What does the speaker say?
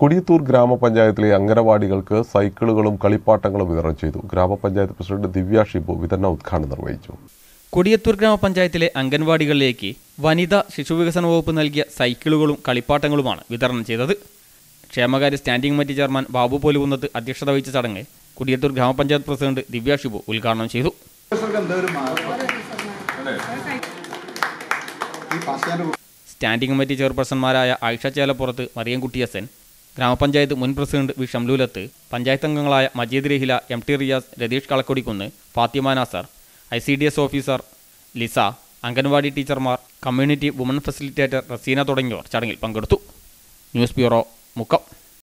കൊടിയത്തൂർ ഗ്രാമപഞ്ചായത്തിലെ അംഗനവാടികൾക്ക് സൈക്കിളുകളും കളിപ്പാട്ടങ്ങളും വിതരണം ചെയ്തു ഗ്രാമപഞ്ചായത്ത് പ്രസിഡന്റ് ദിവ്യ ഷിബു വിതരണ ഉദ്ഘാടനം നിർവഹിച്ചു കൊടിയത്തൂർ ഗ്രാമപഞ്ചായത്തിലെ അംഗൻവാടികളിലേക്ക് വനിതാ ശിശുവികസന വകുപ്പ് നൽകിയ സൈക്കിളുകളും കളിപ്പാട്ടങ്ങളുമാണ് വിതരണം ചെയ്തത് ക്ഷേമകാര്യ standing committee chairman Babu Polukunnath അധ്യക്ഷത വഹിച്ച ചടങ്ങ് കൊടിയത്തൂർ ഗ്രാമപഞ്ചായത്ത് പ്രസിഡന്റ് ദിവ്യ ഷിബു ഉദ്ഘാടനം ചെയ്തു സ്റ്റാൻഡിംഗ് കമ്മിറ്റി ചെയർപേഴ്സൺമാരായ ആയിഷ ചേലപ്പുറത്ത് മറിയംകുട്ടി എസൻ ഗ്രാമപഞ്ചായത്ത് മുൻ പ്രസിഡന്റ് വി ഷംലൂലത്ത് പഞ്ചായത്ത് അംഗങ്ങളായ Majeed Rahila M T Riyas Ratheesh Kalakkodikkunnu Fathima Nasar I C D S officer Lisa anganwadi ടീച്ചർമാർ കമ്മ്യൂണിറ്റി വുമൺ ഫെസിലിറ്റേറ്റർ റസീന തുടങ്ങിയവർ ചടങ്ങിൽ പങ്കെടുത്തു ന്യൂസ് ബ്യൂറോ മുക്കം